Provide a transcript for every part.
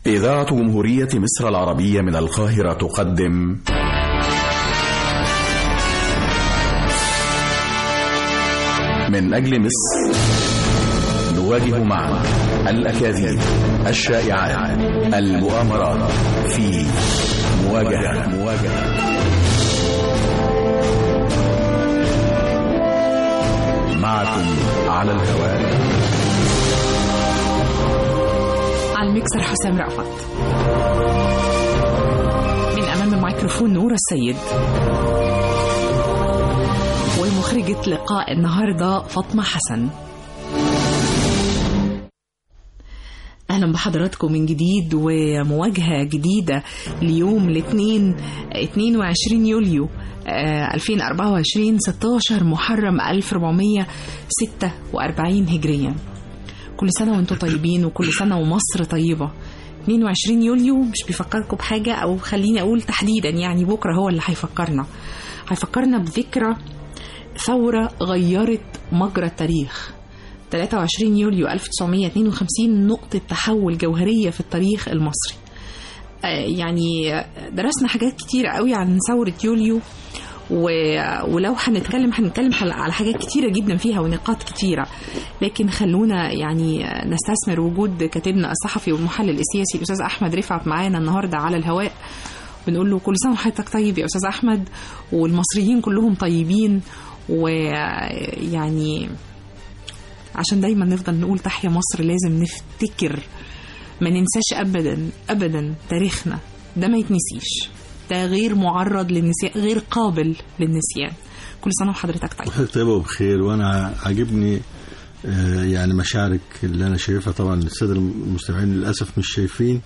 إذاعة جمهورية مصر العربية من القاهرة تقدم من أجل مصر نواجه معا الأكاذيب الشائعات المؤامرات في مواجهة مواجهة معكم على الهواء على الميكسر حسام رأفت من أمام الميكروفون نورة السيد ومخرجة لقاء النهاردة فاطمة حسن أهلا بحضراتكم من جديد ومواجهة جديدة ليوم الاثنين 22 يوليو آه، 2024 16 محرم 1446 هجريا كل سنة وانتم طيبين وكل سنة ومصر طيبة 22 يوليو مش بيفكركم بحاجة أو خليني أقول تحديدا يعني بكرة هو اللي هيفكرنا هيفكرنا بذكرى ثورة غيرت مجرى التاريخ 23 يوليو 1952 نقطة تحول جوهرية في التاريخ المصري آه، يعني درسنا حاجات كتيرة قوي عن ثورة يوليو و... ولو هنتكلم هنتكلم حل- على حاجات كتيرة جدا فيها ونقاط كتيرة لكن خلونا يعني نستثمر وجود كاتبنا الصحفي والمحلل السياسي الأستاذ أحمد رفعت معانا النهاردة على الهواء بنقول له كل سنة وحضرتك طيب يا أستاذ أحمد والمصريين كلهم طيبين ويعني عشان دايما نفضل نقول تحيا مصر لازم نفتكر ما ننساش أبدا أبدا تاريخنا ده ما يتنسيش ده غير معرض للنسيان غير قابل للنسيان كل سنة وحضرتك طيب وحضرتك طيبة وبخير وأنا عاجبني آه، يعني مشاعرك اللي أنا شايفها طبعا السادة المستمعين للأسف مش شايفين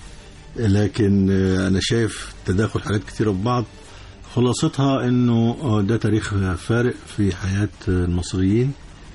لكن آه، أنا شايف تداخل حاجات كتيرة ببعض خلاصتها إنه آه، ده تاريخ فارق في حياة آه، المصريين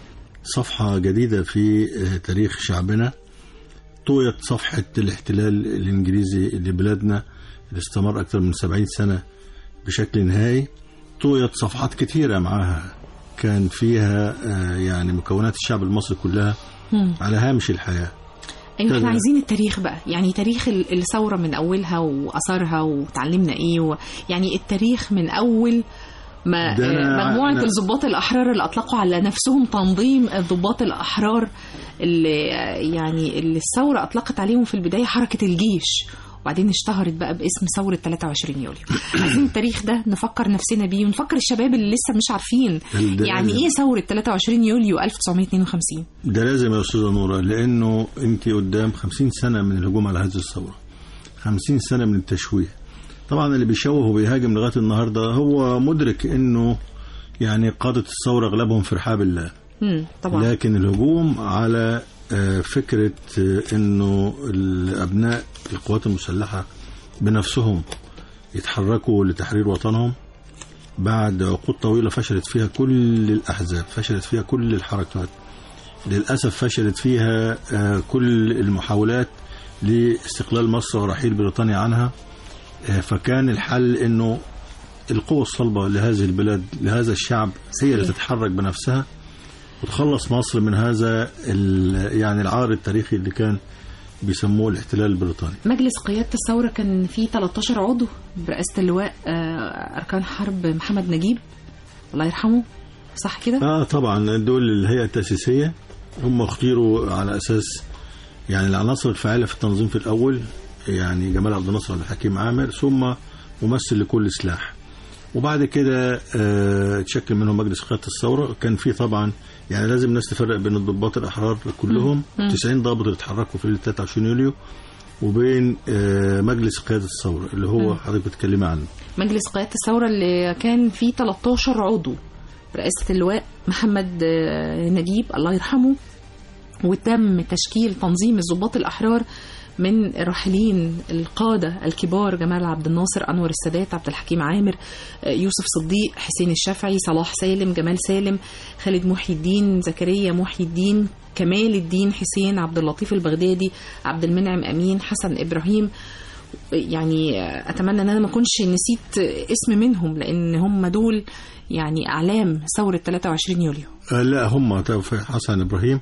صفحة جديدة في آه، تاريخ شعبنا طويت صفحة الاحتلال الإنجليزي لبلادنا اللي استمر أكثر من 70 سنة بشكل نهائي طويت صفحات كتيرة معاها كان فيها آه، يعني مكونات الشعب المصري كلها مم. على هامش الحياة ايوه احنا كده. عايزين التاريخ بقى يعني تاريخ ال- الثوره من اولها واثارها وتعلمنا ايه و... يعني التاريخ من اول ما ده أنا- آه، مجموعه أنا- الضباط الاحرار اللي اطلقوا على نفسهم تنظيم الضباط الاحرار اللي آه، يعني اللي الثوره اطلقت عليهم في البدايه حركه الجيش وبعدين اشتهرت بقى باسم ثورة 23 يوليو عايزين التاريخ ده نفكر نفسنا بيه ونفكر الشباب اللي لسه مش عارفين ده يعني لازم. ايه ثورة 23 يوليو 1952 ده لازم يا أستاذة نورة لأنه أنت قدام 50 سنة من الهجوم على هذه الثورة 50 سنة من التشويه طبعا اللي بيشوه وبيهاجم لغاية النهاردة هو مدرك أنه يعني قادة الثورة أغلبهم في رحاب الله مم، طبعا لكن الهجوم على آه، فكرة آه، انه الابناء القوات المسلحة بنفسهم يتحركوا لتحرير وطنهم بعد عقود طويلة فشلت فيها كل الأحزاب فشلت فيها كل الحركات للأسف فشلت فيها آه، كل المحاولات لاستقلال مصر ورحيل بريطانيا عنها آه، فكان الحل انه القوة الصلبة لهذه البلاد لهذا الشعب هي اللي صحيح. تتحرك بنفسها وتخلص مصر من هذا ال- يعني العار التاريخي اللي كان بيسموه الاحتلال البريطاني مجلس قيادة الثورة كان فيه 13 عضو برئاسة اللواء آه، أركان حرب محمد نجيب الله يرحمه صح كده؟ اه طبعا دول الهيئة التأسيسية هم اختيروا على أساس يعني العناصر الفاعلة في التنظيم في الأول يعني جمال عبد الناصر عبد الحكيم عامر ثم ممثل لكل سلاح وبعد كده آه، تشكل منهم مجلس قيادة الثورة كان في طبعا يعني لازم الناس تفرق بين الضباط الأحرار كلهم 90 ضابط اللي اتحركوا في 23 يوليو وبين آه، مجلس قيادة الثورة اللي هو حضرتك بتتكلمي عنه مجلس قيادة الثورة اللي كان فيه 13 عضو برئاسة اللواء محمد آه، نجيب الله يرحمه وتم تشكيل تنظيم الضباط الأحرار من الراحلين القادة الكبار جمال عبد الناصر أنور السادات عبد الحكيم عامر آه، يوسف صديق حسين الشافعي صلاح سالم جمال سالم خالد محي الدين زكريا محي الدين كمال الدين حسين عبد اللطيف البغدادي عبد المنعم أمين حسن إبراهيم يعني اتمنى ان انا ما اكونش نسيت اسم منهم لان هم دول يعني اعلام ثوره 23 يوليو آه، لا هم توفيق حسن ابراهيم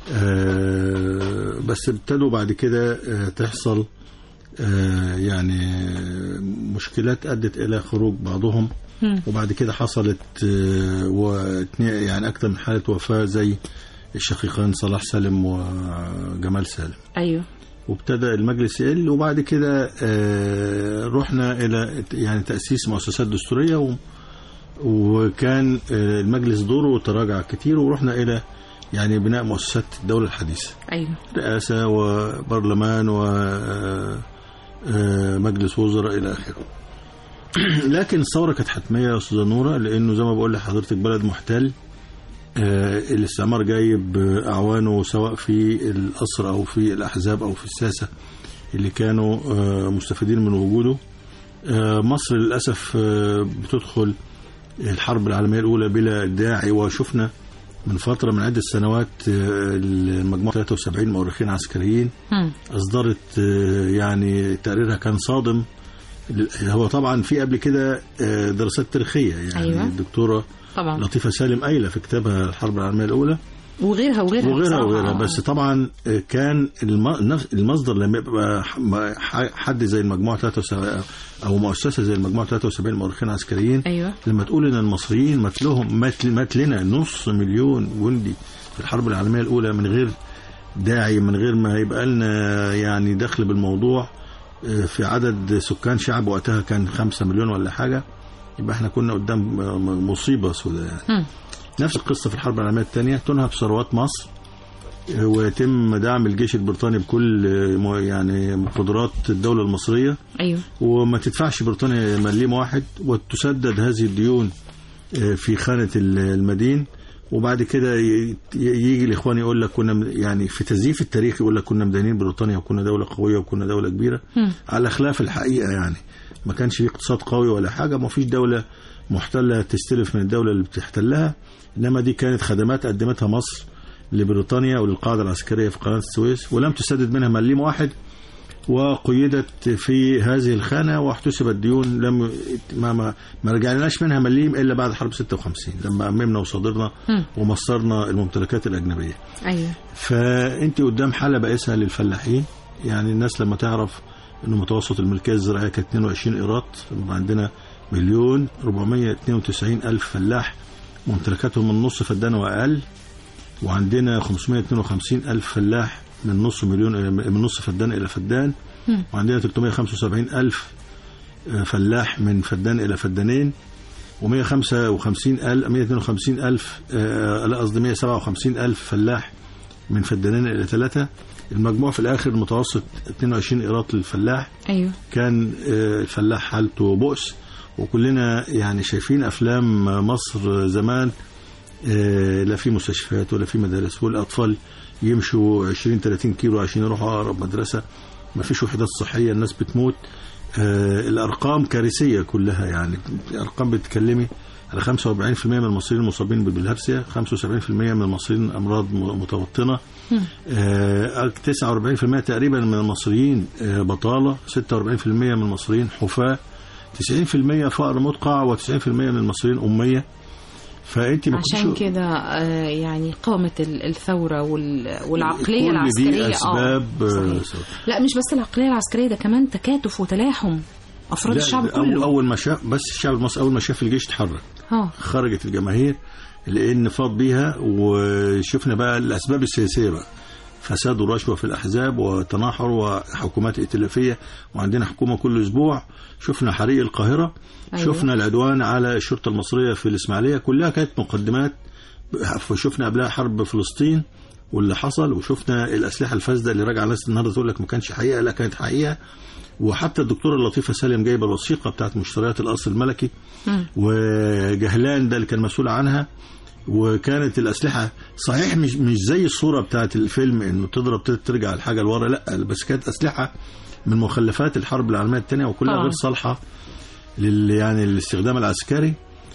آه، بس ابتدوا بعد كده آه، تحصل آه، يعني مشكلات ادت الى خروج بعضهم مم. وبعد كده حصلت آه، واتنين- يعني اكثر من حاله وفاه زي الشقيقان صلاح سالم وجمال سالم ايوه وابتدى المجلس يقل وبعد كده آه، رحنا الى يعني تاسيس مؤسسات دستوريه و- وكان آه، المجلس دوره تراجع كتير ورحنا الى يعني بناء مؤسسات الدوله الحديثه ايوه رئاسه وبرلمان ومجلس وزراء الى اخره لكن الثوره كانت حتميه يا استاذه نوره لانه زي ما بقول لحضرتك بلد محتل آه، الاستعمار جايب اعوانه سواء في الاسر او في الاحزاب او في الساسه اللي كانوا آه، مستفيدين من وجوده آه، مصر للاسف آه، بتدخل الحرب العالميه الاولى بلا داعي وشفنا من فتره من عده سنوات آه، المجموعه 73 مؤرخين عسكريين مم. اصدرت آه، يعني تقريرها كان صادم لل- هو طبعا في قبل كده آه، دراسات تاريخيه يعني أيوة. الدكتوره طبعا لطيفه سالم قايله في كتابها الحرب العالميه الاولى وغيرها وغيرها وغيرها بصراحة. وغيرها بس طبعا آه، كان الم- نفس- المصدر لما يبقى ح- ما- ح- حد زي المجموعه 73 او مؤسسه زي المجموعه 73 مؤرخين عسكريين ايوه لما تقول ان المصريين مات لهم مات مات لنا نص مليون جندي في الحرب العالميه الاولى من غير داعي من غير ما يبقى لنا يعني دخل بالموضوع آه، في عدد سكان شعب وقتها كان خمسة مليون ولا حاجه يبقى احنا كنا قدام آه، مصيبه سوداء يعني مم. نفس القصه في الحرب العالميه الثانيه تنهب ثروات مصر آه، ويتم دعم الجيش البريطاني بكل آه، مو- يعني قدرات الدوله المصريه ايوه وما تدفعش بريطانيا مليم واحد وتسدد هذه الديون آه، في خانة ال- المدين وبعد كده ي- يجي الاخوان يقول لك كنا م- يعني في تزييف التاريخ يقول لك كنا مدينين بريطانيا وكنا دوله قويه وكنا دوله كبيره مم. على خلاف الحقيقه يعني ما كانش في اقتصاد قوي ولا حاجه ما فيش دوله محتله تستلف من الدوله اللي بتحتلها انما دي كانت خدمات قدمتها مصر لبريطانيا وللقاعده العسكريه في قناه السويس ولم تسدد منها مليم واحد وقيدت في هذه الخانه واحتسبت ديون لم ما ما, ما رجعناش منها مليم الا بعد حرب 56 لما اممنا وصادرنا مم. ومصرنا الممتلكات الاجنبيه ايوه فانت قدام حاله بائسه للفلاحين يعني الناس لما تعرف انه متوسط الملكيه الزراعيه كانت 22 ايراد عندنا مليون 492 الف فلاح ممتلكاتهم من نص فدان واقل وعندنا 552 الف فلاح من نص مليون من نص فدان الى فدان مم. وعندنا 375 الف فلاح من فدان الى فدانين و155 الف 152 الف آه، لا قصدي 157 الف فلاح من فدانين الى ثلاثه المجموع في الاخر المتوسط 22 ايراد للفلاح ايوه كان آه، الفلاح حالته بؤس وكلنا يعني شايفين افلام مصر زمان آه، لا في مستشفيات ولا في مدارس والاطفال يمشوا 20 30 كيلو عشان يروحوا اقرب مدرسه ما فيش وحدات صحيه الناس بتموت آه، الارقام كارثيه كلها يعني ارقام بتتكلمي على 45% من المصريين المصابين بالهرسيا 75% من المصريين امراض م- متوطنه مم. آه، 49% تقريبا من المصريين آه، بطاله 46% من المصريين حفاه 90% فقر مدقع و90% من المصريين اميه فانت ما عشان كنتش- كده آه، يعني قامت ال- الثورة وال- والعقلية كل العسكرية دي اسباب آه، آه، صحيح. لا مش بس العقلية العسكرية ده كمان تكاتف وتلاحم أفراد لا، الشعب أو- كله اول ما شاف بس الشعب المصري اول ما شاف الجيش اتحرك ها خرجت الجماهير لان فاض بيها وشفنا بقى الاسباب السياسيه بقى فساد ورشوه في الاحزاب وتناحر وحكومات ائتلافيه وعندنا حكومه كل اسبوع شفنا حريق القاهره أيوة. أيوة. شفنا العدوان على الشرطه المصريه في الاسماعيليه كلها كانت مقدمات شفنا قبلها حرب فلسطين واللي حصل وشفنا الاسلحه الفاسده اللي راجعه ناس النهارده تقول لك ما كانش حقيقه لا كانت حقيقه وحتى الدكتوره اللطيفه سالم جايبه الوثيقه بتاعت مشتريات القصر الملكي مم. وجهلان ده اللي كان مسؤول عنها وكانت الاسلحه صحيح مش مش زي الصوره بتاعت الفيلم انه تضرب ترجع الحاجه لورا لا بس كانت اسلحه من مخلفات الحرب العالميه الثانيه وكلها طبعا. غير صالحه لل يعني للاستخدام العسكري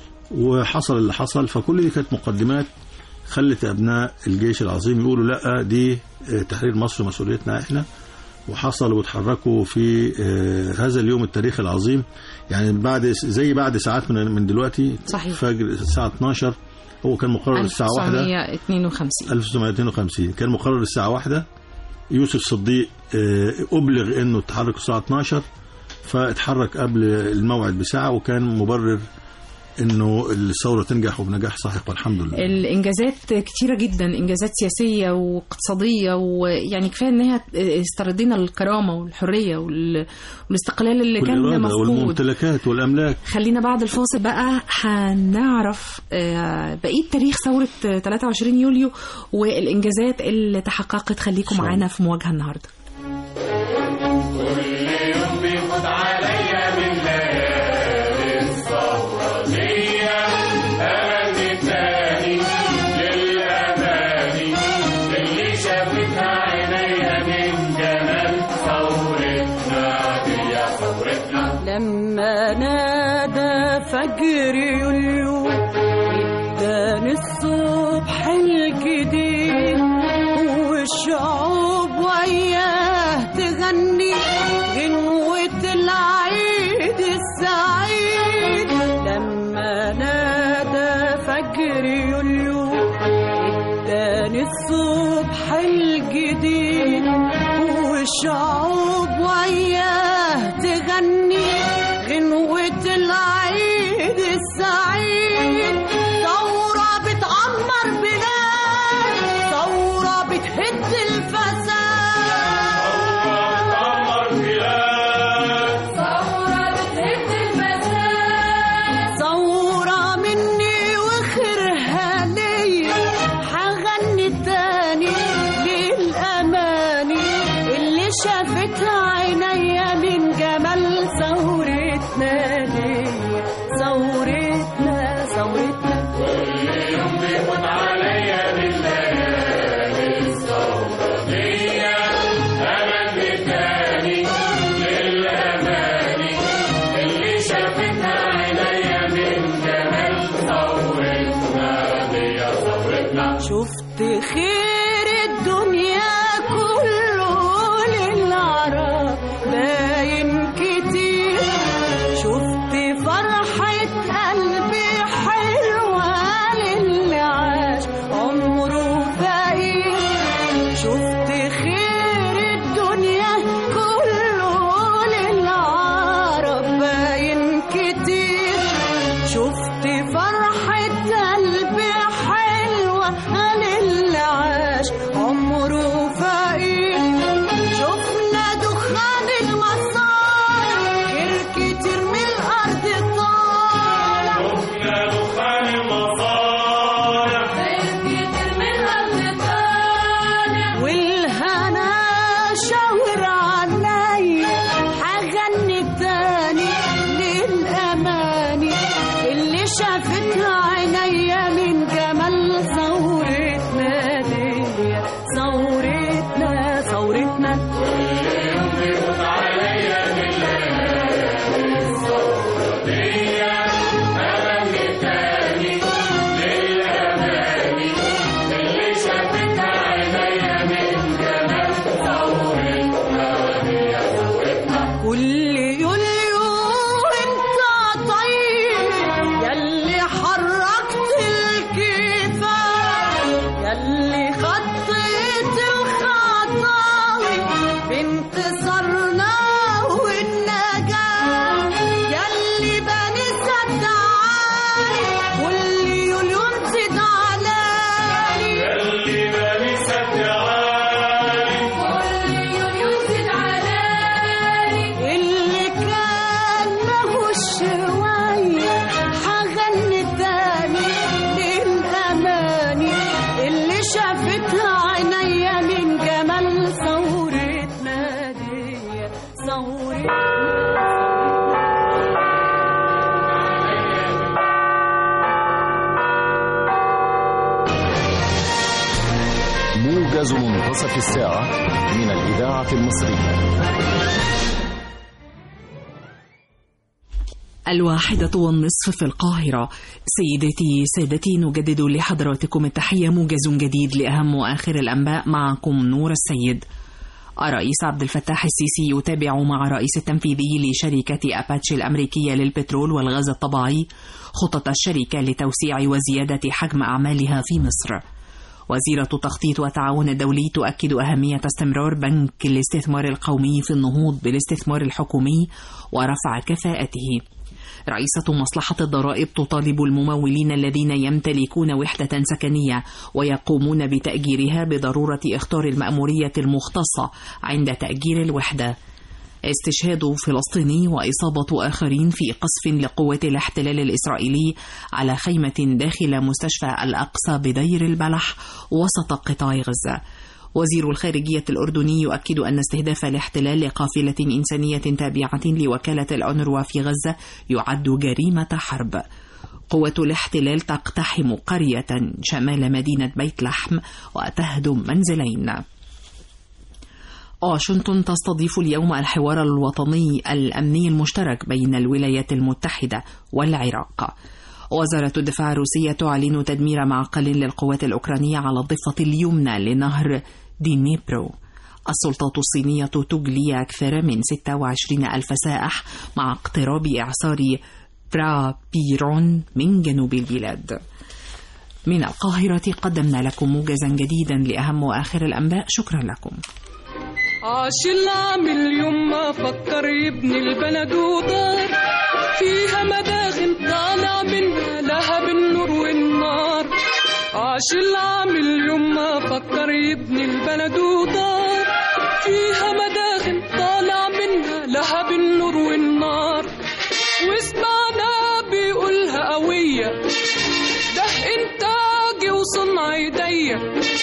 وحصل اللي حصل فكل دي كانت مقدمات خلت ابناء الجيش العظيم يقولوا لا دي آه، تحرير مصر مسؤوليتنا احنا وحصلوا وتحركوا في آه، هذا اليوم التاريخي العظيم يعني بعد زي بعد ساعات من من دلوقتي صحيح. فجر الساعة 12 هو كان مقرر الساعة 1 1952 1952 كان مقرر الساعة واحدة يوسف صديق آه، أبلغ إنه التحرك الساعة 12 فاتحرك قبل الموعد بساعة وكان مبرر إنه الثورة تنجح وبنجاح ساحق والحمد لله الانجازات كتيره جدا انجازات سياسيه واقتصاديه ويعني كفايه انها استردينا الكرامه والحريه وال- والاستقلال اللي كان والإرادة مفقود والممتلكات والأملاك خلينا بعد الفاصل بقى هنعرف آه، بقيه تاريخ ثوره آه، 23 يوليو والانجازات اللي تحققت خليكم شاء معانا في مواجهه النهارده لما نادى فجر يوليو اداني الصبح الجديد والشعوب وياه تغني غنوة العيد السعيد لما نادى فجر يوليو اداني الصبح الجديد والشعوب وياه تغني غنوة العيد السعيد ثورة بتعمر بلاد ثورة بتهد الفساد ثورة بتهد الفساد ثورة مني وخيرها ليا حغني تاني للأماني اللي شافتها عينيا من جمال ثورتنا ليا ثورتنا ثورتنا شفت خير الدنيا كله للعرب باين كتير شفت فرحة قلبي حلوة للي عاش عمره فقير شفت خير الدنيا كله للعرب باين كتير شفت فرحة قلبي حلوة للي عاش عمره فقير شفنا دخان المصانع خير كتير من الأرض طالع خير كتير من الأرض طالع والهنا شاور عليا حغني تاني للأماني اللي شافتها عينيا من جمال ثورتنا دي ثورتنا ثورتنا كل يوليو انت طيب يلي حركت الكفاح يلي خطيت الخطاوي بانتصارنا والنجاح يلي بني سد عالي كل يوليو نزيد علالي كل يوليو نزيد علالي اللي كان ماهوش شوية حغني تاني للأماني اللي شافتها عينيا من جمال ثورتنا دي ثورتنا موجز منتصف الساعة من الإذاعة المصرية الواحدة والنصف في القاهرة سيداتي سادتي نجدد لحضراتكم التحية موجز جديد لأهم وآخر الأنباء معكم نور السيد الرئيس عبد الفتاح السيسي يتابع مع الرئيس التنفيذي لشركة أباتشي الأمريكية للبترول والغاز الطبيعي خطط الشركة لتوسيع وزيادة حجم أعمالها في مصر. وزيرة التخطيط والتعاون الدولي تؤكد أهمية استمرار بنك الاستثمار القومي في النهوض بالاستثمار الحكومي ورفع كفاءته. رئيسة مصلحة الضرائب تطالب الممولين الذين يمتلكون وحدة سكنية ويقومون بتأجيرها بضرورة اختار المأمورية المختصة عند تأجير الوحدة. استشهاد فلسطيني وإصابة آخرين في قصف لقوات الاحتلال الإسرائيلي على خيمة داخل مستشفى الأقصى بدير البلح وسط قطاع غزة. وزير الخارجية الأردني يؤكد أن استهداف الاحتلال لقافلة إنسانية تابعة لوكالة الأونروا في غزة يعد جريمة حرب. قوة الاحتلال تقتحم قرية شمال مدينة بيت لحم وتهدم منزلين. واشنطن تستضيف اليوم الحوار الوطني الأمني المشترك بين الولايات المتحدة والعراق. وزارة الدفاع الروسية تعلن تدمير معقل للقوات الأوكرانية على الضفة اليمنى لنهر دينيبرو السلطات الصينية تجلي أكثر من 26 ألف سائح مع اقتراب إعصار برابيرون من جنوب البلاد من القاهرة قدمنا لكم موجزا جديدا لأهم وآخر الأنباء شكرا لكم عاش العامل يوم ما فكر يبني البلد ودار فيها مداخن طالع منها لهب النور والنار عاش العامل يوم ما فكر يبني البلد ودار فيها مداخن طالع منها لهب النور والنار وسمعنا بيقولها قوية ده إنتاجي وصنع إيديا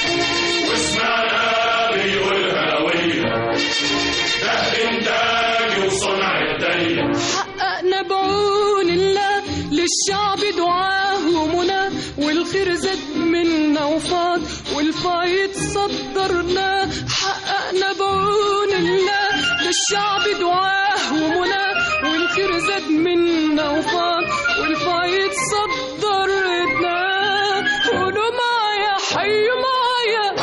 حققنا بعون الله للشعب دعاه ومنى والخير زاد منا وفاض والفايض صدرنا حققنا بعون الله للشعب دعاه ومنى والخير زاد منا وفاض والفايض صدرنا قولوا معايا حيوا معايا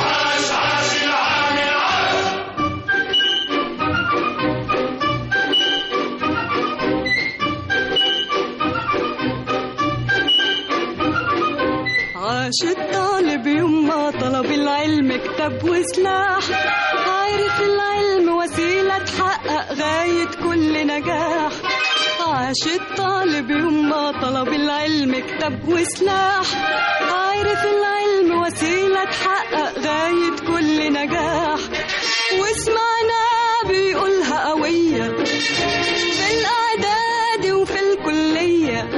عاش الطالب يوم ما طلب العلم كتاب وسلاح عارف العلم وسيلة تحقق غاية كل نجاح عاش الطالب يوم ما طلب العلم كتاب وسلاح عارف العلم وسيلة تحقق غاية كل نجاح واسمعنا بيقولها قوية في الإعداد وفي الكلية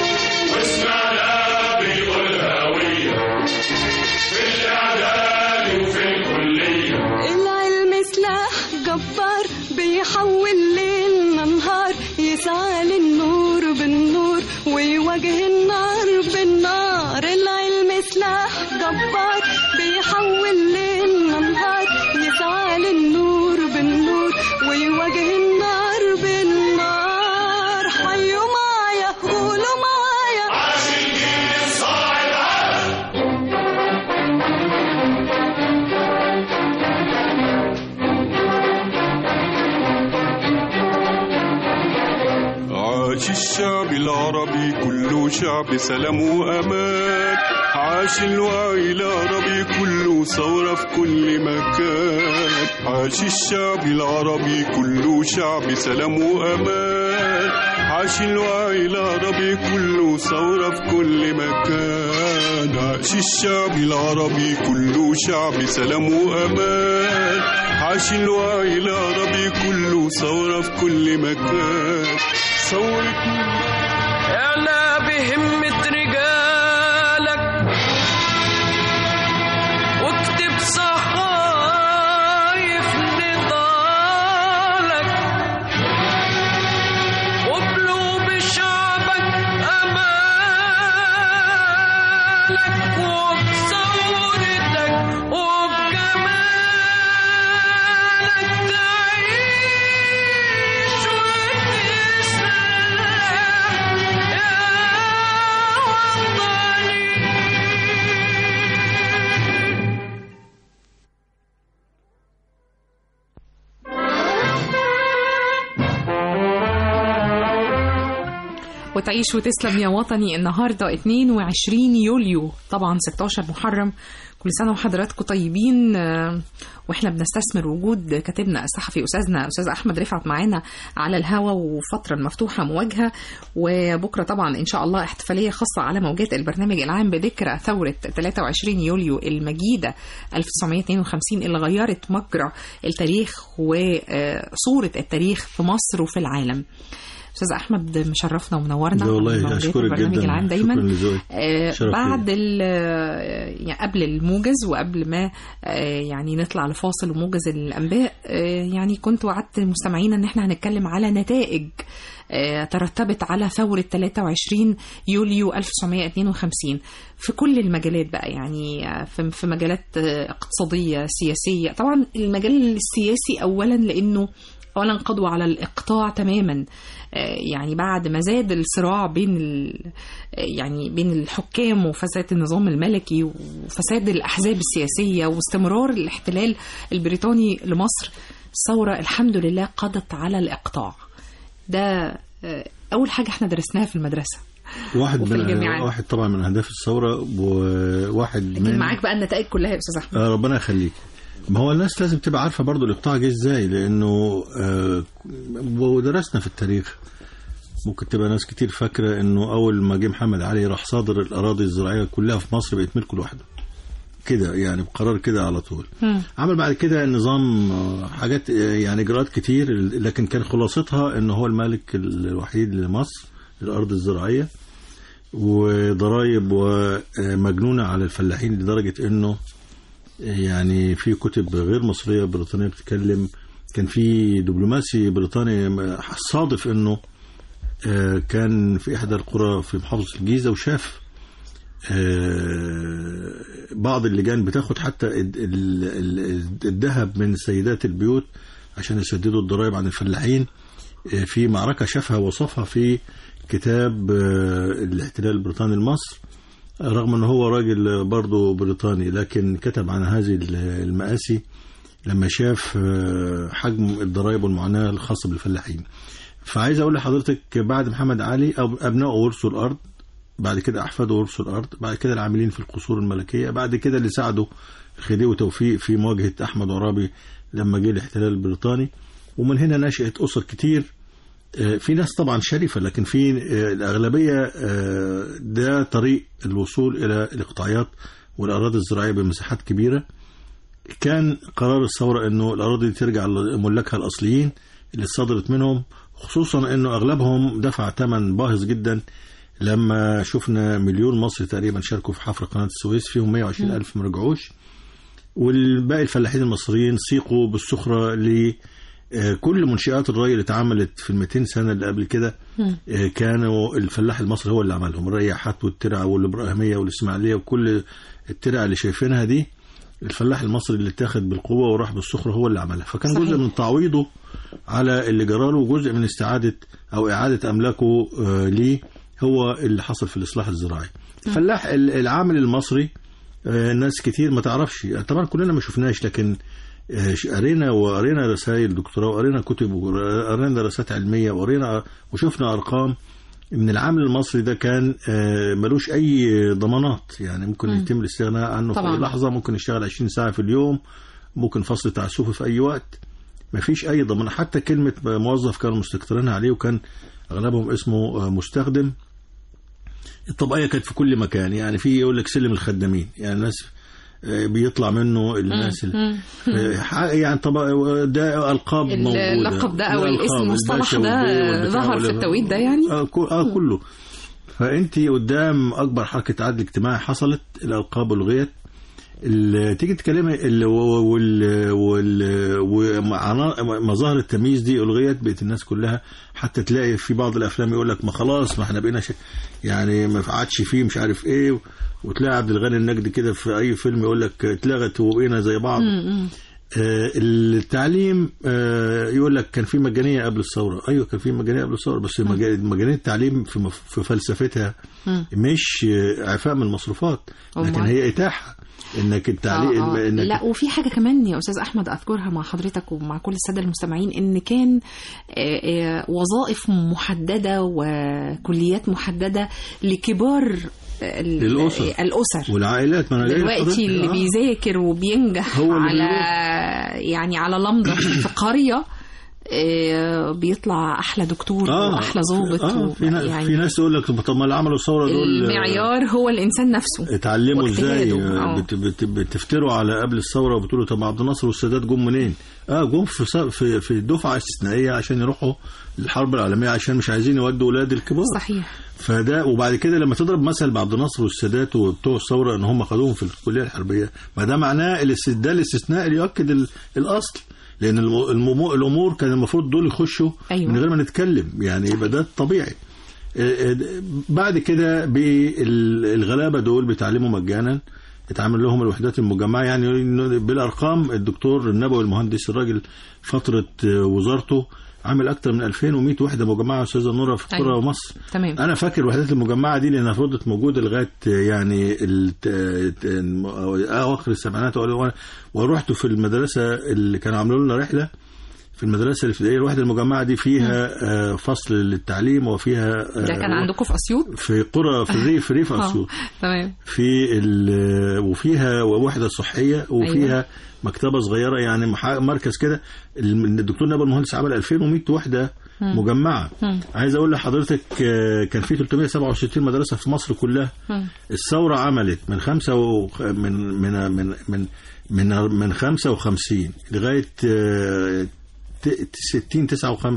العلم سلاح جبار بيحول ليلنا نهار يسعى للنور بالنور ويواجه النار بالنار العلم سلاح جبار بيحول ليلنا نهار يسعى للنور بالنور ويواجه النار بالنار حيوا معايا قولوا معايا عاش الشعب العربي كله شعب سلام وأمان عاش الوعي العربي كله ثورة في كل مكان عاش الشعب العربي كله شعب سلام وأمان عاش الوعي العربي كله ثورة في كل مكان عاش الشعب العربي كله شعب سلام وأمان عاش الوعي العربي كله ثورة في كل مكان ثورة اعلى بهمة رجالك واكتب صحايف نضالك وقلوب شعبك أمالك وبثورتك وبجمالك تعيش وتسلم يا وتعيش وتسلم يا وطني النهارده 22 يوليو طبعا 16 محرم كل سنه وحضراتكم طيبين آه، واحنا بنستثمر وجود كاتبنا الصحفي استاذنا استاذ احمد رفعت معانا على الهوا وفتره مفتوحه مواجهه وبكره طبعا ان شاء الله احتفاليه خاصه على موجات البرنامج العام بذكرى ثوره 23 يوليو المجيده 1952 اللي غيرت مجرى التاريخ وصوره التاريخ في مصر وفي العالم استاذ احمد مشرفنا ومنورنا لا والله على موجات اشكرك البرنامج جدا العام دايما شكرا لذوقك آه، شرف بعد ال يعني قبل الموجز وقبل ما آه، يعني نطلع لفاصل وموجز الانباء آه، يعني كنت وعدت مستمعينا ان احنا هنتكلم على نتائج آه، ترتبت على ثورة 23 يوليو 1952 في كل المجالات بقى يعني آه، في في مجالات آه، اقتصادية سياسية طبعا المجال السياسي أولا لأنه اولا قضوا على الاقطاع تماما آه، يعني بعد ما زاد الصراع بين ال... آه، يعني بين الحكام وفساد النظام الملكي وفساد الاحزاب السياسيه واستمرار الاحتلال البريطاني لمصر الثوره الحمد لله قضت على الاقطاع ده آه، اول حاجه احنا درسناها في المدرسه واحد وفي من الجامعات. واحد طبعا من اهداف الثوره وواحد لكن من معاك بقى النتائج كلها يا استاذ احمد آه ربنا يخليك ما هو الناس لازم تبقى عارفه برضو الاقطاع جه ازاي لانه آه ودرسنا في التاريخ ممكن تبقى ناس كتير فاكره انه اول ما جه محمد علي راح صادر الاراضي الزراعيه كلها في مصر بقت ملكه لوحده كده يعني بقرار كده على طول مم. عمل بعد كده النظام آه، حاجات آه، يعني اجراءات كتير لكن كان خلاصتها ان هو الملك الوحيد لمصر الارض الزراعيه وضرائب ومجنونه على الفلاحين لدرجه انه يعني في كتب غير مصريه بريطانيه بتتكلم كان في دبلوماسي بريطاني صادف انه آه، كان في احدى القرى في محافظه الجيزه وشاف آه، بعض اللجان بتاخد حتى ال- ال- ال- الذهب من سيدات البيوت عشان يسددوا الضرائب عن الفلاحين آه، في معركه شافها وصفها في كتاب آه، الاحتلال البريطاني لمصر رغم ان هو راجل برضه بريطاني لكن كتب عن هذه المآسي لما شاف آه، حجم الضرائب والمعاناه الخاصه بالفلاحين. فعايز اقول لحضرتك بعد محمد علي أو ابنائه ورثوا الارض بعد كده احفاده ورثوا الارض بعد كده العاملين في القصور الملكيه بعد كده اللي ساعدوا خديوي وتوفيق في مواجهه احمد عرابي لما جه الاحتلال البريطاني ومن هنا نشأت اسر كتير آه، في ناس طبعا شريفة لكن في آه، الأغلبية آه، ده طريق الوصول إلى الإقطاعيات والأراضي الزراعية بمساحات كبيرة كان قرار الثورة أنه الأراضي دي ترجع لملاكها الأصليين اللي صدرت منهم خصوصا أنه أغلبهم دفع ثمن باهظ جدا لما شفنا مليون مصري تقريبا شاركوا في حفر قناة السويس فيهم 120 ألف ما رجعوش والباقي الفلاحين المصريين سيقوا بالسخرة ل آه، كل منشآت الري اللي اتعملت في ال 200 سنة اللي قبل كده آه، كانوا الفلاح المصري هو اللي عملهم الرياحات والترع والإبراهيمية والإسماعيلية وكل الترع اللي شايفينها دي الفلاح المصري اللي اتاخد بالقوة وراح بالسخرة هو اللي عملها فكان صحيح. جزء من تعويضه على اللي جراله وجزء من استعادة أو إعادة أملاكه آه، ليه هو اللي حصل في الإصلاح الزراعي الفلاح ال- العامل المصري آه، ناس كتير ما تعرفش طبعا كلنا ما شفناش لكن آه، ش- قرينا وقرينا رسائل دكتوراه وقرينا كتب وقرينا دراسات علمية وقرينا وشفنا أرقام ان العامل المصري ده كان آه، ملوش اي ضمانات يعني ممكن مم. يتم الاستغناء عنه في طبعاً. اي لحظه ممكن يشتغل 20 ساعه في اليوم ممكن فصل تعسفي في اي وقت ما فيش اي ضمان حتى كلمه موظف كانوا مستكترينها عليه وكان اغلبهم اسمه آه، مستخدم الطبقيه كانت في كل مكان يعني في يقول لك سلم الخدامين يعني الناس آه، بيطلع منه الناس اللي مم. آه، ح- يعني طبعا ده القاب موجوده اللقب ده او الألقاب، الاسم المصطلح الباشا ده والبيه والبتاع ظهر في وال- التوقيت ده يعني اه, كو- آه كله فانت قدام اكبر حركه عدل اجتماعي حصلت الالقاب والغيت ال- تيجي تكلمي ال- وال وال ومظاهر التمييز دي الغيت بقت الناس كلها حتى تلاقي في بعض الافلام يقول لك ما خلاص ما احنا بقينا ش... يعني ما عادش فيه مش عارف ايه وتلاقي عبد الغني النجدي كده في اي فيلم يقول لك اتلغت وبقينا زي بعض مم. آه، التعليم آه، يقول لك كان في مجانيه قبل الثوره ايوه كان في مجانيه قبل الثوره بس مجا- مجانيه التعليم في مف- في فلسفتها مم. مش آه، اعفاء من المصروفات لكن أمال؟ هي اتاحه انك التعليق آه آه. انك لا وفي حاجه كمان يا استاذ احمد اذكرها مع حضرتك ومع كل الساده المستمعين ان كان آه، آه، وظائف محدده وكليات محدده لكبار ال- الأسر. آه، الاسر والعائلات ما انا جاي دلوقتي لحضرتك. اللي آه. بيذاكر وبينجح هو اللي على يعني على لمضه في قريه آه، بيطلع احلى دكتور واحلى ضابط آه و- في, نا- يعني في ناس يقول لك طب ما اللي عملوا الثوره دول المعيار هو الانسان نفسه اتعلموا ازاي واجتهاده. آه. بت بت بتفتروا على قبل الثوره وبتقولوا طب عبد الناصر والسادات جم منين؟ اه جم في ص- في في دفعه استثنائيه عشان يروحوا الحرب العالميه عشان مش عايزين يودوا ولاد الكبار صحيح فده وبعد كده لما تضرب مثل بعبد الناصر والسادات وبتوع الثوره ان هم خدوهم في الكليه الحربيه ما ده معناه الاست- ده الاستثناء اللي يؤكد ال- الاصل لان الم- الممو- الامور كان المفروض دول يخشوا أيوة. من غير ما نتكلم يعني يبقى ده الطبيعي آه، آه، بعد كده بالغلابه دول بيتعلموا مجانا اتعمل لهم الوحدات المجمعه يعني إنه بالارقام الدكتور النبوي المهندس الراجل فتره آه، وزارته عامل اكتر من 2100 وحده مجمعه يا استاذه نوره في قرى أيوة. مصر تمام انا فاكر الوحدات المجمعه دي لانها فضلت موجوده لغايه يعني الت- ت- اواخر السبعينات وأول- ورحت في المدرسه اللي كانوا عاملين لنا رحله في المدرسه الابتدائيه الوحده المجمعه دي فيها آه، فصل للتعليم وفيها آه، ده كان عندكم في اسيوط في قرى في الريف في ريف آه. اسيوط تمام في ال- وفيها وحده صحيه وفيها أيوة. مكتبه صغيره يعني مح- مركز كده الدكتور نبيل المهندس عمل 2100 وحده مجمعه مم. عايز اقول لحضرتك آه، كان في 367 مدرسه في مصر كلها مم. الثوره عملت من خمسة و... من من من من من من 55 لغايه آه، ت- 60 59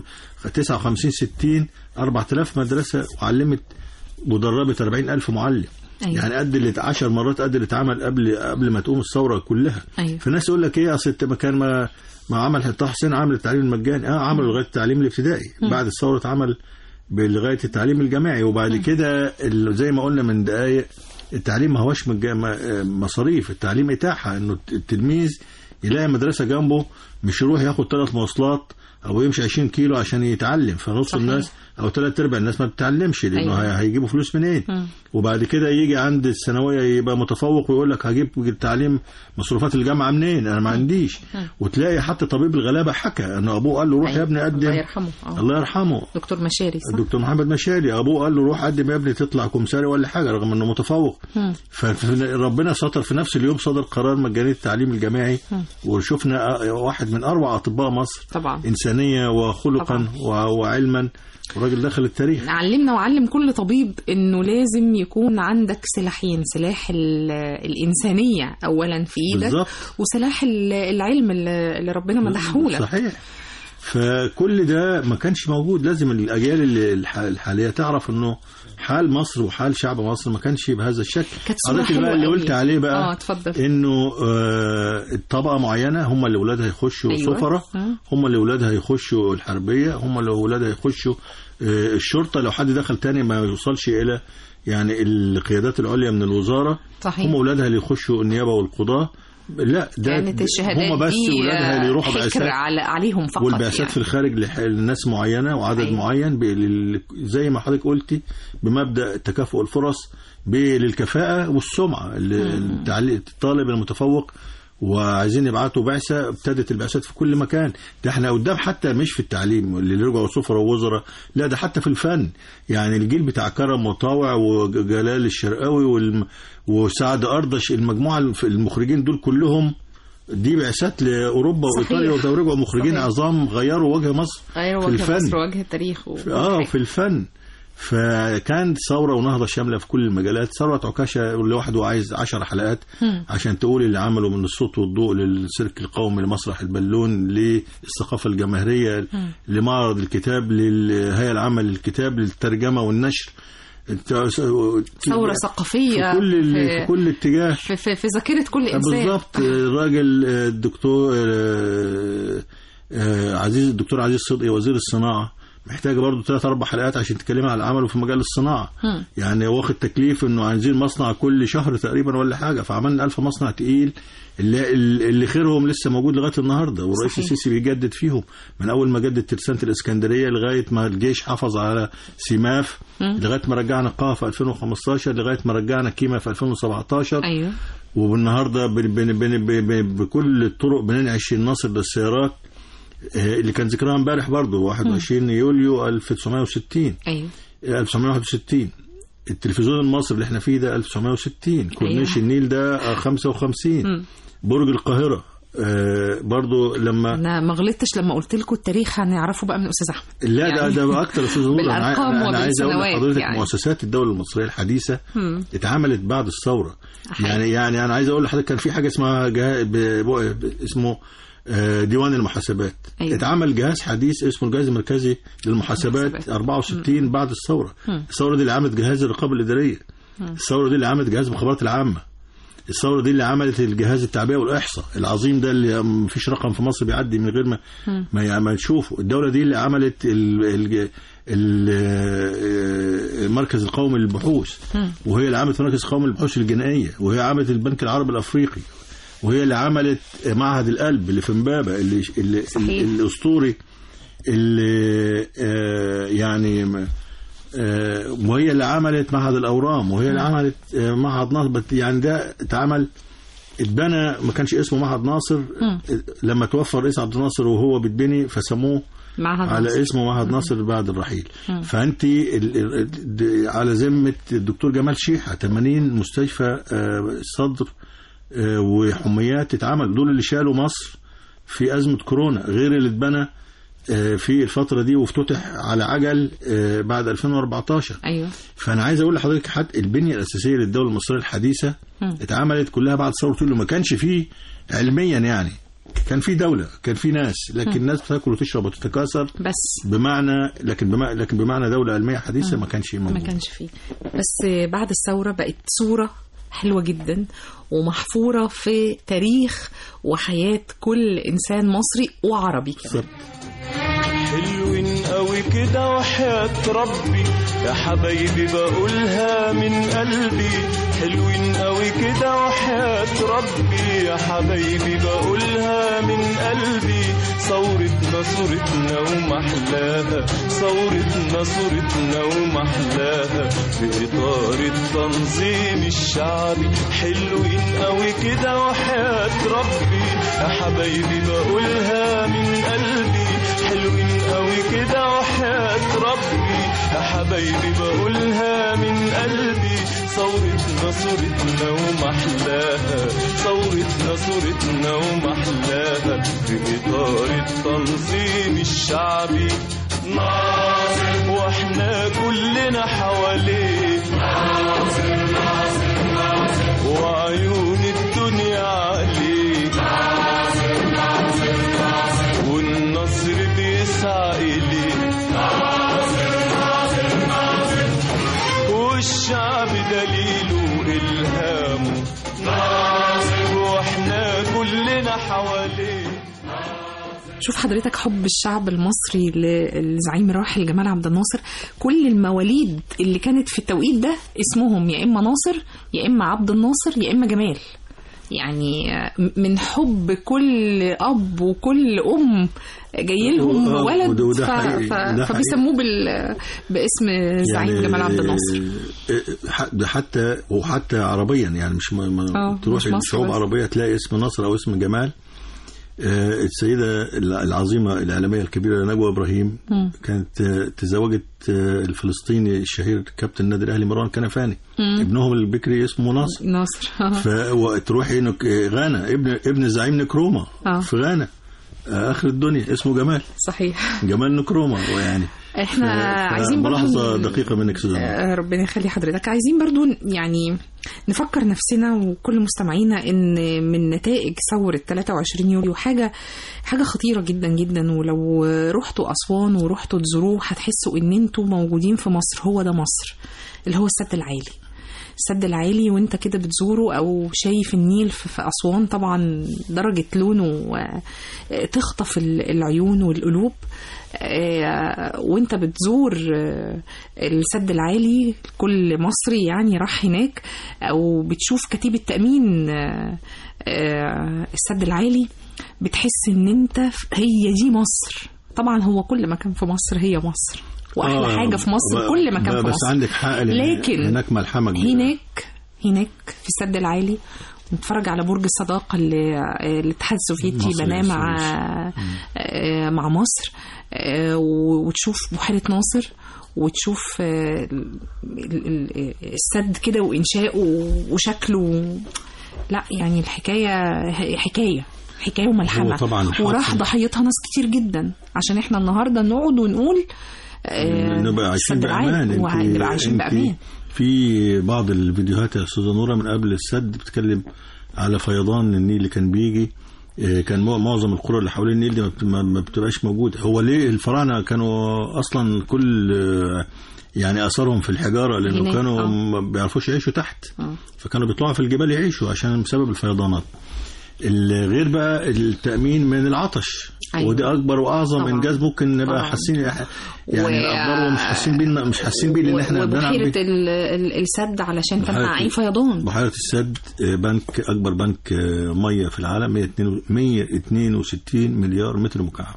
59 60 4000 مدرسه وعلمت ودربت 40000 معلم أيوة. يعني قد اللي 10 مرات قد اللي اتعمل قبل قبل ما تقوم الثوره كلها أيوة. فالناس يقول لك ايه اصل انت ما كان ما ما عمل طه حسين عمل التعليم المجاني اه عمل لغايه التعليم الابتدائي بعد الثوره اتعمل لغايه التعليم الجامعي وبعد كده ال- زي ما قلنا من دقائق التعليم ما هوش مجا- ما- آه، مصاريف التعليم اتاحه انه التلميذ يلاقي مدرسه جنبه مش يروح ياخد ثلاث مواصلات او يمشي 20 كيلو عشان يتعلم فنص صحيح. الناس او ثلاث ارباع الناس ما بتتعلمش لانه أيوة. أيوة. هيجيبوا فلوس منين مم. وبعد كده يجي عند الثانويه يبقى متفوق ويقول لك هجيب التعليم مصروفات الجامعه منين انا ما عنديش وتلاقي حتى طبيب الغلابه حكى ان ابوه قال له روح أيوة. يا ابني قدم الله يرحمه آه. الله يرحمه دكتور مشاري صح؟ الدكتور محمد مشاري ابوه قال له روح قدم يا ابني تطلع كمساري ولا حاجه رغم انه متفوق مم. فربنا ستر في نفس اليوم صدر قرار مجانيه التعليم الجامعي وشفنا واحد من اروع اطباء مصر طبعا انسانيه وخلقا و- وعلما وراجل دخل التاريخ علمنا وعلم كل طبيب انه لازم يكون عندك سلاحين سلاح ال- الانسانيه اولا في ايدك بالظبط وسلاح ال- العلم اللي اللي ربنا مدحهولك صحيح فكل ده ما كانش موجود لازم الاجيال اللي الح- الحاليه تعرف انه حال مصر وحال شعب مصر ما كانش بهذا الشكل كانت صورة حضرتك بقى حلوة اللي قوي. قلت عليه اه بقى اتفضل انه آه، طبقه معينه هم اللي اولادها يخشوا أيوة. سفره مم. هم اللي اولادها يخشوا الحربيه هم اللي اولادها يخشوا آه، الشرطه لو حد دخل تاني ما يوصلش الى يعني القيادات العليا من الوزاره صحيح هم اولادها اللي يخشوا النيابه والقضاه لا ده كانت الشهادات هم بس دي اولادها اللي يروحوا حكر بعثات على عليهم فقط والبعثات يعني. في الخارج لح- لناس معينه وعدد أيوة. أيوة. معين ب- لل- زي ما حضرتك قلتي بمبدا تكافؤ الفرص ب- للكفاءه والسمعه ال- التعلي- الطالب المتفوق وعايزين يبعتوا بعثه ابتدت البعثات في كل مكان ده احنا قدام حتى مش في التعليم اللي رجعوا سفراء ووزراء لا ده حتى في الفن يعني الجيل بتاع كرم مطاوع وجلال الشرقاوي والم- وسعد اردش المجموعه الف- المخرجين دول كلهم دي بعثات لاوروبا صحيح. وايطاليا ورجعوا مخرجين صحيح. عظام غيروا وجه مصر غير في وجه الفن. مصر وجه التاريخ و... اه في الفن فكانت ثوره ونهضه شامله في كل المجالات ثروه عكاشه لوحده عايز 10 حلقات مم. عشان تقول اللي عمله من الصوت والضوء للسيرك القومي لمسرح البالون للثقافه الجماهيريه لمعرض الكتاب للهيئه العامه للكتاب للترجمه والنشر ثورة ثقافية في كل في, في كل اتجاه في, في, في ذاكرة كل إنسان بالظبط الراجل الدكتور آه، آه، عزيز الدكتور عزيز صدقي وزير الصناعه محتاجه برضو ثلاث اربع حلقات عشان تتكلمي على عمله في مجال الصناعه مم. يعني واخد تكليف انه عايزين مصنع كل شهر تقريبا ولا حاجه فعملنا ألف مصنع تقيل اللي, اللي خيرهم لسه موجود لغايه النهارده والرئيس صحيح. السيسي بيجدد فيهم من اول ما جدد ترسانه الاسكندريه لغايه ما الجيش حافظ على سيماف لغايه ما رجعنا قاها في 2015 لغايه ما رجعنا كيما في 2017 ايوه والنهارده بن بن بن بن بكل الطرق بننعش الناصر للسيارات آه، اللي كان ذكرها امبارح برضه 21 يوليو 1960 ايوه 1961 التلفزيون المصري اللي احنا فيه ده 1960 كورنيش النيل ده آه، 55 برج القاهره آه، برضو لما انا ما غلطتش لما قلت لكم التاريخ هنعرفه بقى من استاذ احمد لا ده يعني ده بقى اكتر يا استاذ نور انا عاي- بالأرقام انا أنا عايز اقول وبالسنوات لحضرتك يعني. مؤسسات الدوله المصريه الحديثه مم. اتعملت بعد الثوره أحيي. يعني يعني انا عايز اقول لحضرتك كان في حاجه اسمها جه... ب... ب... اسمه آه، ديوان المحاسبات أيوة. اتعمل جهاز حديث اسمه الجهاز المركزي للمحاسبات المحاسبات. 64 بعد الثوره الثوره دي اللي عملت جهاز الرقابه الاداريه الثوره دي اللي عملت جهاز المخابرات العامه الثوره دي اللي عملت الجهاز التعبئه والاحصاء العظيم ده اللي مفيش رقم في مصر بيعدي من غير ما ما, ما تشوفه الدوله دي اللي عملت ال ال ال المركز القومي للبحوث وهي اللي عملت مركز قومي للبحوث الجنائيه وهي عملت البنك العربي الافريقي وهي اللي عملت معهد القلب اللي في امبابه اللي اللي صحيح. الاسطوري اللي آه، يعني م- آه، وهي اللي عملت معهد الاورام وهي اللي عملت آه، معهد ناصر بت- يعني ده اتعمل اتبنى ما كانش اسمه معهد ناصر لما توفى الرئيس عبد الناصر وهو بيتبني فسموه معهد على ناصر. اسمه معهد ناصر بعد الرحيل فانت ال- ال- د- على ذمه الدكتور جمال شيحه 80 مستشفى آه، صدر آه، وحميات اتعمل دول اللي شالوا مصر في ازمه كورونا غير اللي اتبنى آه، في الفتره دي وافتتح على عجل آه، بعد 2014 ايوه فانا عايز اقول لحضرتك حتى البنيه الاساسيه للدوله المصريه الحديثه اتعملت كلها بعد ثوره يوليو ما كانش فيه علميا يعني كان في دوله كان في ناس لكن الناس بتاكل وتشرب وتتكاثر بس بمعنى لكن بمعنى لكن بمعنى دوله علميه حديثه ما كانش ما موجود كانش فيه بس بعد الثورة بقت صورة حلوة جدا ومحفورة في تاريخ وحياة كل إنسان مصري وعربي كمان بالظبط. حلوين قوي كده وحياة ربي يا حبايبي بقولها من قلبي حلوين قوي كده وحياة ربي يا حبايبي بقولها من قلبي ثورتنا صورتنا ومحلاها ثورتنا صورتنا ومحلاها في إطار التنظيم الشعبي حلوين قوي كده وحياة ربي يا حبايبي بقولها من قلبي حلوين قوي كده وحياة ربي يا حبايبي بقولها من قلبي ثورتنا صورتنا ومحلاها ثورتنا صورتنا ومحلاها في إطار التنظيم الشعبي ناصر واحنا كلنا حواليه ناصر ناصر ناصر وعيون الدنيا عليه ناصر ناصر ناصر والنصر بيسعى إليه ناصر ناصر ناصر والشعب دليله إلهامه ناصر واحنا كلنا حواليه شوف حضرتك حب الشعب المصري للزعيم الراحل جمال عبد الناصر كل المواليد اللي كانت في التوقيت ده اسمهم يا اما ناصر يا اما عبد الناصر يا اما جمال يعني من حب كل اب وكل ام جاي لهم آه، ولد وده- وده ف... حقيقي، ف... ده حقيقي. فبيسموه بال... باسم الزعيم جمال عبد الناصر آه، آه، ده حتى وحتى عربيا يعني مش ما ما آه، تروح مش مصر الشعوب بس. عربيه تلاقي اسم نصر او اسم جمال آه، السيدة العظيمة الإعلامية الكبيرة نجوى إبراهيم كانت آه، تزوجت آه، الفلسطيني الشهير كابتن النادي الأهلي مروان كنفاني ابنهم البكري اسمه ناصر ناصر فتروحي نك... غانا ابن ابن الزعيم نكروما آه. في غانا آه، آخر الدنيا اسمه جمال صحيح جمال نكروما ويعني احنا عايزين برضو ملاحظة دقيقة منك سوزان آه، ربنا يخلي حضرتك عايزين برضو يعني نفكر نفسنا وكل مستمعينا ان من نتائج ثورة 23 يوليو حاجة حاجة خطيرة جدا جدا ولو رحتوا أسوان ورحتوا تزوروه هتحسوا ان انتوا موجودين في مصر هو ده مصر اللي هو السد العالي السد العالي وانت كده بتزوره او شايف النيل في في اسوان طبعا درجه لونه آه، تخطف ال- العيون والقلوب آه، وانت بتزور آه، السد العالي كل مصري يعني راح هناك او بتشوف كتيبه تامين آه، آه، السد العالي بتحس ان انت ف- هي دي مصر طبعا هو كل مكان في مصر هي مصر واحلى آه، حاجه في مصر ب- كل مكان ب- في بس مصر عندك حق لأن لكن هناك ملحمه كبيرة. هناك هناك في السد العالي نتفرج على برج الصداقة اللي آه، الاتحاد السوفيتي مصر بناه مع السويس. آه، مع مصر آه، و- وتشوف بحيرة ناصر وتشوف آه، ال- ال- السد كده وإنشائه وشكله لا يعني الحكاية حكاية حكاية وملحمة هو طبعاً حاصل. وراح ضحيتها ناس كتير جدا عشان احنا النهاردة نقعد ونقول آه، نبقى عايشين السد العالي بامان انت- ونبقى عايشين انت بأمان في بعض الفيديوهات يا استاذه نوره من قبل السد بتتكلم على فيضان النيل اللي كان بيجي آه، كان مع- معظم القرى اللي حوالين النيل دي ما بت- ما- ما بتبقاش موجوده هو ليه الفراعنه كانوا اصلا كل آه، يعني اثرهم في الحجاره لانه هناك، كانوا آه. ما بيعرفوش يعيشوا تحت آه. فكانوا بيطلعوا في الجبال يعيشوا عشان بسبب الفيضانات الغير بقى التأمين من العطش أيوة. ودي أكبر وأعظم طبعاً. إنجاز ممكن نبقى طبعاً. حاسين يعني و- الأخبار مش حاسين بيه مش حاسين بيه لأن إحنا بنلعب وبحيرة بيه. ال- ال- السد علشان بحيرة تمنع أي ال- فيضان بحيرة السد آه، بنك أكبر بنك آه، مية في العالم 162 مليار متر مكعب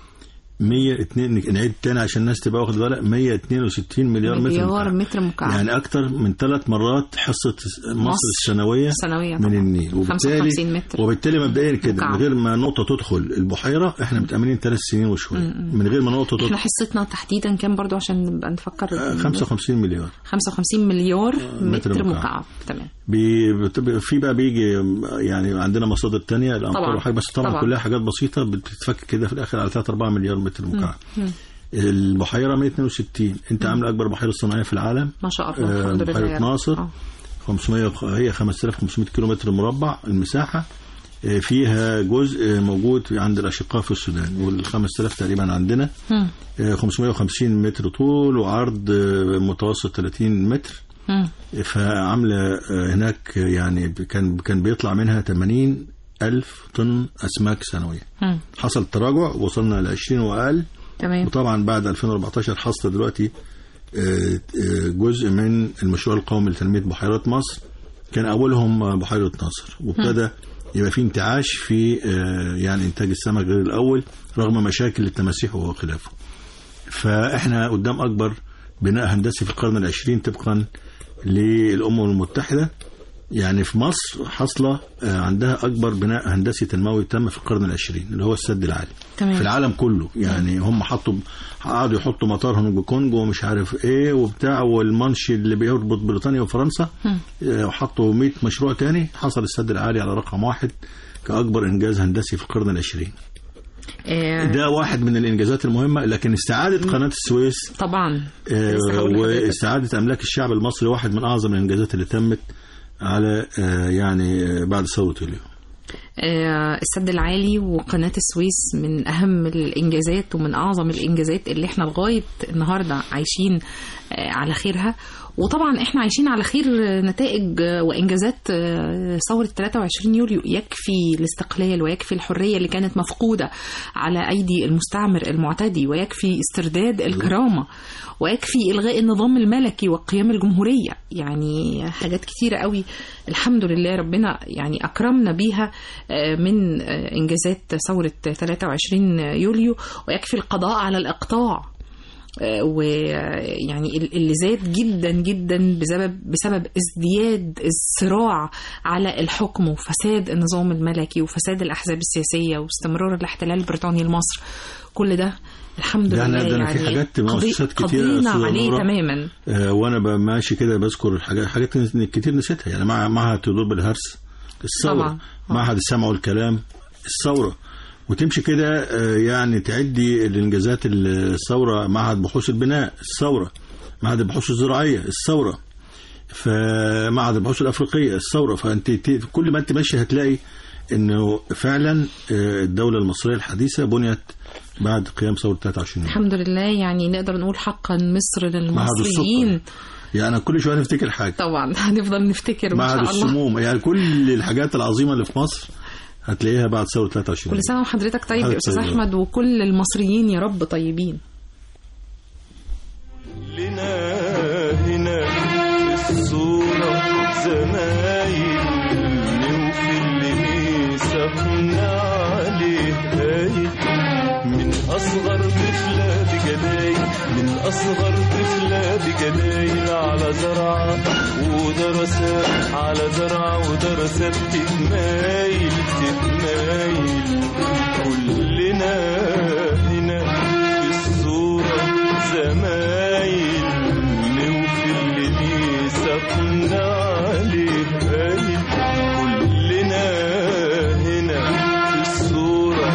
102 نعيد تاني عشان الناس تبقى واخد بالها 162 مليار, متر مليار مكعب متر مكعب يعني أكتر من ثلاث مرات حصة مصر, مصر السنوية سنوية من طبعاً. النيل 55 متر وبالتالي مبدئيا كده مكعب. من غير ما نقطة تدخل البحيرة احنا متأمنين ثلاث سنين وشوية من غير ما نقطة احنا تدخل حصتنا تحديدا كام برضو عشان نبقى نفكر آه، 55 مليار 55 مليار متر متر مكعب. مكعب تمام بي بت- في بقى بيجي يعني عندنا مصادر تانية الامطار طبعاً. وحاجه بس طبعا, طبعاً. كلها حاجات بسيطه بتتفك كده في الاخر على 3 4 مليار متر مكعب البحيره 162 انت عامله اكبر بحيره صناعيه في العالم ما شاء الله آه، الحمد لله بحيرة يا رب. ناصر. آه. 500 وخ- هي 5500 كيلو متر مربع المساحه آه، فيها جزء موجود عند الاشقاء في السودان وال 5000 تقريبا عندنا مم. آه، 550 متر طول وعرض آه، متوسط 30 متر مم. فعامله آه، هناك يعني كان كان بيطلع منها 80 ألف طن أسماك سنوية مم. حصل تراجع وصلنا ل 20 وأقل تمام وطبعا بعد 2014 حصل دلوقتي آه، آه، جزء من المشروع القومي لتنمية بحيرات مصر كان أولهم بحيرة ناصر وابتدى يبقى في انتعاش في آه، يعني إنتاج السمك غير الأول رغم مشاكل التماسيح وخلافه فإحنا قدام أكبر بناء هندسي في القرن العشرين طبقا للأمم المتحدة يعني في مصر حاصلة آه، عندها أكبر بناء هندسي تنموي تم في القرن العشرين اللي هو السد العالي تمام. في العالم كله يعني هم حطوا قعدوا يحطوا مطار هونج كونج ومش عارف ايه وبتاع والمانش اللي بيربط بريطانيا وفرنسا آه، وحطوا 100 مشروع تاني حصل السد العالي على رقم واحد كأكبر إنجاز هندسي في القرن العشرين آه، ده واحد من الإنجازات المهمة لكن استعادة قناة السويس طبعا آه، لسه هقول لحضرتك. واستعادة أملاك الشعب المصري واحد من أعظم الإنجازات اللي تمت على آه، يعني آه، بعد ثورة اليوم آه، السد العالي وقناة السويس من أهم الإنجازات ومن أعظم الإنجازات اللي احنا لغاية النهاردة عايشين آه، على خيرها وطبعا احنا عايشين على خير نتائج وإنجازات آه، ثورة 23 يوليو يكفي الاستقلال ويكفي الحرية اللي كانت مفقودة على أيدي المستعمر المعتدي ويكفي استرداد الكرامة ويكفي إلغاء النظام الملكي وقيام الجمهورية يعني حاجات كتيرة قوي الحمد لله ربنا يعني أكرمنا بيها آه، من آه، إنجازات ثورة 23 يوليو ويكفي القضاء على الإقطاع آه، ويعني ال- اللي زاد جدا جدا بسبب بسبب ازدياد الصراع على الحكم وفساد النظام الملكي وفساد الاحزاب السياسيه واستمرار الاحتلال البريطاني لمصر كل ده الحمد ده أنا- لله ده أنا يعني في حاجات قضي- مؤسسات كتيرة يا قضينا أستاذة عليه نورة. تماما آه، وانا ب- ماشي كده بذكر الحاجات حاجات كتير نسيتها يعني مع معهد تدور بالهرس الثوره طبعاً. معهد السمع والكلام الثوره وتمشي كده آه، يعني تعدي الانجازات الثوره معهد بحوث البناء الثوره معهد البحوث الزراعيه الثوره فمعهد البحوث الافريقيه الثوره فانت ت- كل ما انت ماشي هتلاقي انه فعلا آه، الدوله المصريه الحديثه بنيت بعد قيام ثوره 23 يوليو. الحمد لله يعني نقدر نقول حقا مصر معهد للمصريين السكر يعني كل شويه نفتكر حاجه طبعا هنفضل نفتكر ان معهد شاء الله السموم يعني كل الحاجات العظيمه اللي في مصر هتلاقيها بعد ثوره 23 كل سنه وحضرتك طيب يا حضرتك استاذ طيب. احمد وكل المصريين يا رب طيبين لنا هنا في الصورة زمايل نوفي اللي ميثاقنا عليه هايل من أصغر طفلة بجناين من أصغر طفلة بجناين على زرعة ودرسات على زرعة ودرسات تتمايل تتمايل كلنا هنا في الصورة زمايل نوفي اللي ميثاقنا عليه هايل كلنا هنا في الصورة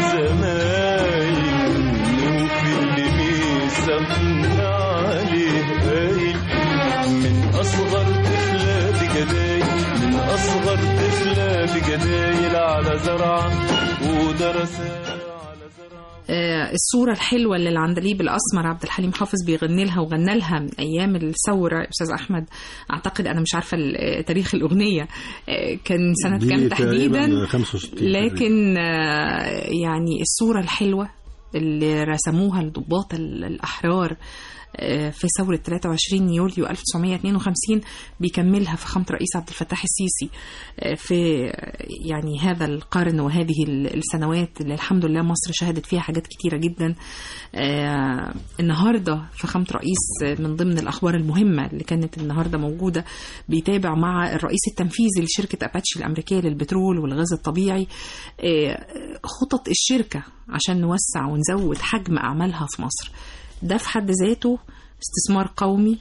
زمايل نوفي اللي ميثاقنا عليه هايل من أصغر طفلة بجدايل من أصغر طفلة بجدايل على زرعة ودرسات على زرعة آه، الصورة الحلوة اللي العندليب الأسمر عبد الحليم حافظ بيغني لها وغنى لها من أيام الثورة يا أستاذ أحمد أعتقد أنا مش عارفة ال- آه، تاريخ الأغنية آه، كان سنة دي كام تقريباً تحديدا 65 تقريباً. لكن آه، يعني الصورة الحلوة اللي رسموها الضباط ال- الأحرار آه، في ثورة 23 يوليو 1952 بيكملها فخامة الرئيس عبد الفتاح السيسي آه، في آه، يعني هذا القرن وهذه ال- السنوات اللي الحمد لله مصر شهدت فيها حاجات كتيرة جدا آه، النهاردة فخامة الرئيس من ضمن الأخبار المهمة اللي كانت النهاردة موجودة بيتابع مع الرئيس التنفيذي لشركة أباتشي الأمريكية للبترول والغاز الطبيعي آه، خطط الشركة عشان نوسع ونزود حجم أعمالها في مصر ده في حد ذاته استثمار قومي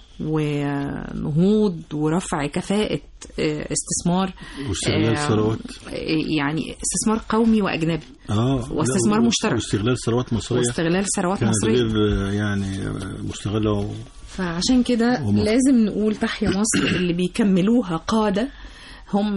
ونهوض ورفع كفاءة آه، استثمار واستغلال آه، ثروات يعني استثمار قومي وأجنبي اه واستثمار لا، مشترك. واستغلال ثروات مصريه واستغلال ثروات كانت مصرية غير آه، يعني آه، مستغله و... فعشان كده ومصر. لازم نقول تحيا مصر اللي بيكملوها قادة هم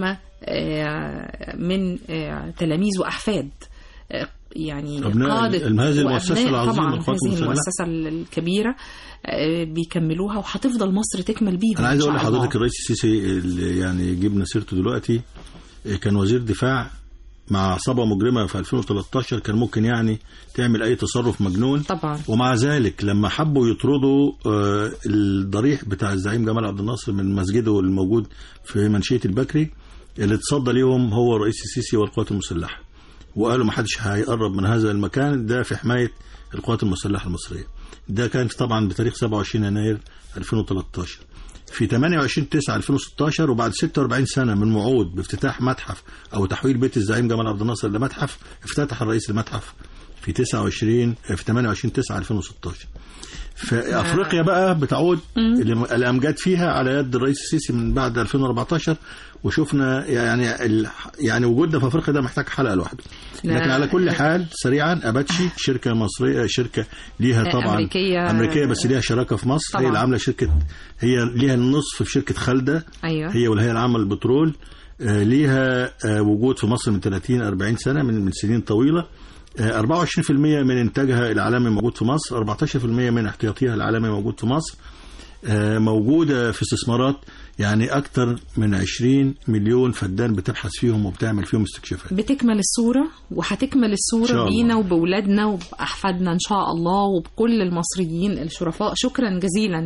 آه، من آه، تلاميذ وأحفاد آه، يعني أبناء قادة ال- هذه المؤسسة وأبناء العظيمة طبعا للقوات هذه المسلحة. المؤسسة الكبيرة آه، بيكملوها وهتفضل مصر تكمل بيهم انا عايز إن اقول شاء الله. لحضرتك الرئيس السيسي اللي يعني جبنا سيرته دلوقتي آه، كان وزير دفاع مع عصابه مجرمه في 2013 كان ممكن يعني تعمل اي تصرف مجنون طبعا ومع ذلك لما حبوا يطردوا آه، الضريح بتاع الزعيم جمال عبد الناصر من مسجده الموجود في منشيه البكري اللي اتصدى ليهم هو الرئيس السيسي والقوات المسلحه وقالوا ما حدش هيقرب من هذا المكان ده في حمايه القوات المسلحه المصريه ده كان طبعا بتاريخ 27 يناير 2013 في 28 9 2016 وبعد 46 سنه من وعود بافتتاح متحف او تحويل بيت الزعيم جمال عبد الناصر لمتحف افتتح الرئيس المتحف في 29 في 28 9 2016 في افريقيا بقى بتعود اللي- الامجاد فيها على يد الرئيس السيسي من بعد 2014 وشفنا يعني ال... يعني وجودنا في افريقيا ده محتاج حلقه لوحده لا. لكن على كل حال سريعا اباتشي شركه مصريه شركه ليها طبعا أمريكية. امريكيه بس ليها شراكه في مصر طبعا. هي اللي عامله شركه هي ليها النصف في شركه خالده أيوه هي والهيئه العامه للبترول آه، ليها آه، وجود في مصر من 30 40 سنه من من سنين طويله آه، 24% من انتاجها العالمي موجود في مصر 14% من احتياطيها العالمي موجود في مصر آه، موجوده في استثمارات يعني اكثر من 20 مليون فدان بتبحث فيهم وبتعمل فيهم استكشافات بتكمل الصورة وهتكمل إن شاء الصورة الله. بينا وبولادنا وبأحفادنا إن شاء الله وبكل المصريين الشرفاء شكرا جزيلا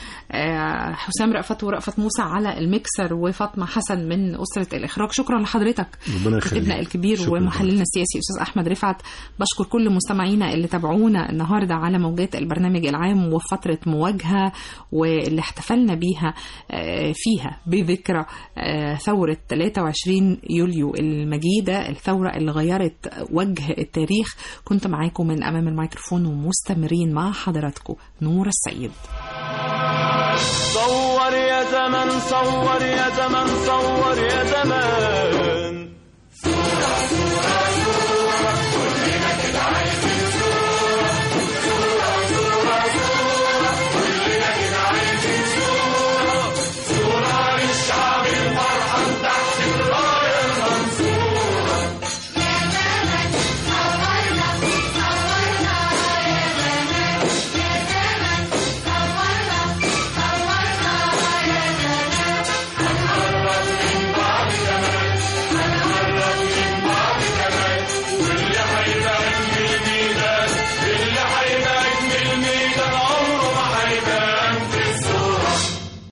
لحسام رأفت ورأفت موسى على الميكسر وفاطمة حسن من أسرة الإخراج شكرا لحضرتك ربنا يخليك. كاتبنا الكبير شكراً ومحللنا السياسي أستاذ أحمد رفعت بشكر كل مستمعينا اللي تابعونا النهاردة على موجات البرنامج العام وفترة مواجهة واللي احتفلنا بيها آه، فيها بذكرى آه، ثورة 23 يوليو المجيدة الثورة اللي غيرت وجه التاريخ كنت معاكم من أمام الميكروفون ومستمرين مع حضراتكم نور السيد صور يا زمن صور يا زمن صور يا زمن